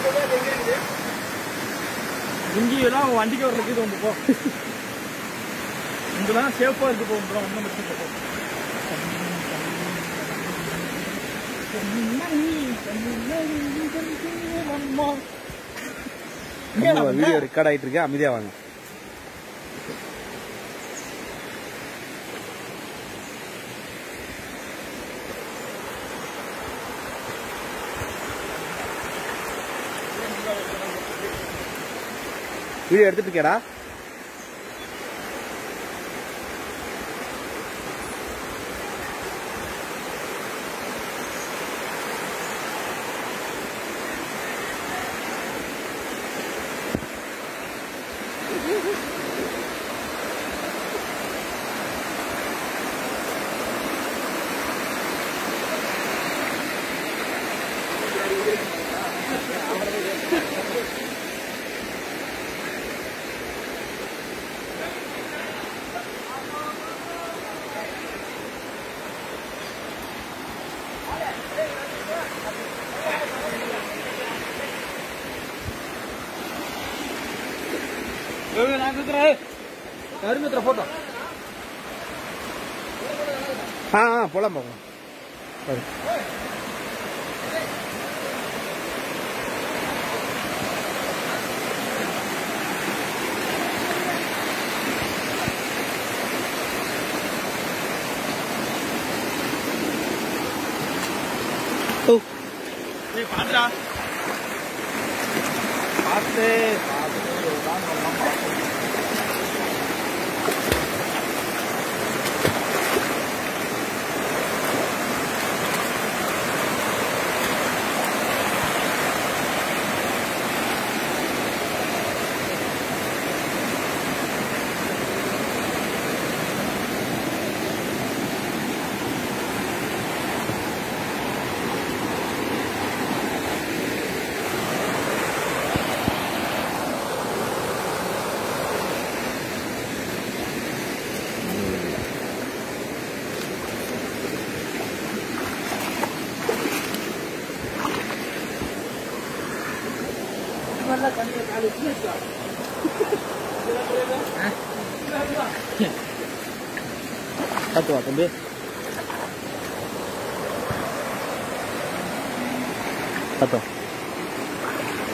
இங்கேயெல்லாம் வண்டிக்கு வரதுக்கு இது வந்து போ இங்கெல்லாம் சேஃபாக இருக்கு போ இங்கெல்லாம் ஒன்றும் பிரச்சனை இல்லை போ வீடியோ ரெக்கார்ட் ஆயிட்டு இருக்கு அமைதியா வாங்க வீடியோ எடுத்துட்டு இருக்கியாடா நான் இருக்கிறேன் அருமைத்திர போட்டோ ஆ ஆ போலாம் போகலாம் சரி ஓ ஏய் பாத்துடா பார்த்து பார்த்து தான் சொல்லலாம் பார்த்து பார்த்து வா தம்பி பார்த்தோம்